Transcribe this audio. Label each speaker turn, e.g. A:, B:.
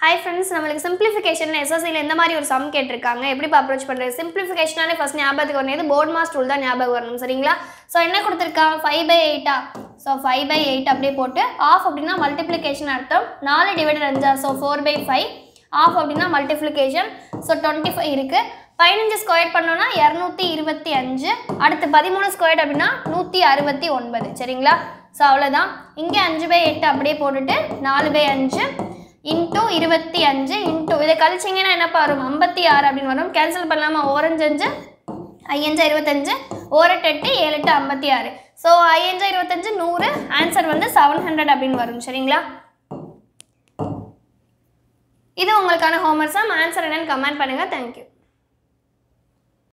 A: hi friends நம்மளுக்கு சிம்பிளிஃபிகேஷன் எஸ்எஸ்சியில் எந்த மாதிரி ஒரு சம் கேட்டிருக்காங்க எப்படி அப்ரோச் பண்ணுறது சிம்பிளிஃபிகேஷனாலே ஃபஸ்ட் ஞாபகத்துக்கு வரணும் போர்ட் மாஸ் ரூல் தான் ஞாபகம் வரணும் சரிங்களா ஸோ என்ன கொடுத்துருக்கான் ஃபைவ் பை எயிட்டா ஸோ ஃபைவ் பை எயிட் அப்படியே போட்டு ஆஃப் அப்படின்னா மல்டிப்ளிகேஷன் அர்த்தம் நாலு டிவைடட் அஞ்சா so four by five of அப்படின்னா மல்டிப்ளிகேஷன் ஸோ டுவெண்ட்டி ஃபைவ் இருக்குது பதினஞ்சு ஸ்கொயர் பண்ணோன்னா இரநூத்தி இருபத்தி அஞ்சு அடுத்து பதிமூணு ஸ்கொயர் அப்படின்னா நூற்றி அறுபத்தி ஒன்பது சரிங்களா ஸோ அவ்வளோதான் இங்கே அஞ்சு பை எட்டு அப்படியே போட்டுட்டு நாலு பை அஞ்சு இன்ட்டு இருபத்தி அஞ்சு இன்ட்டு இதை கழிச்சிங்கன்னா என்னப்பா வரும் ஐம்பத்தி ஆறு அப்படின்னு வரும் கேன்சல் பண்ணலாமா ஓரஞ்சு அஞ்சு ஐயஞ்சா இருபத்தஞ்சு ஓரெட்டு எட்டு ஏழு எட்டு ஐம்பத்தி ஆறு ஸோ ஐயஞ்சா இருபத்தஞ்சு நூறு ஆன்சர் வந்து செவன் ஹண்ட்ரட் அப்படின்னு வரும் சரிங்களா இது உங்களுக்கான ஹோம்ஒர்க் சம் ஆன்சர் என்னன்னு கமெண்ட் பண்ணுங்கள் தேங்க்யூ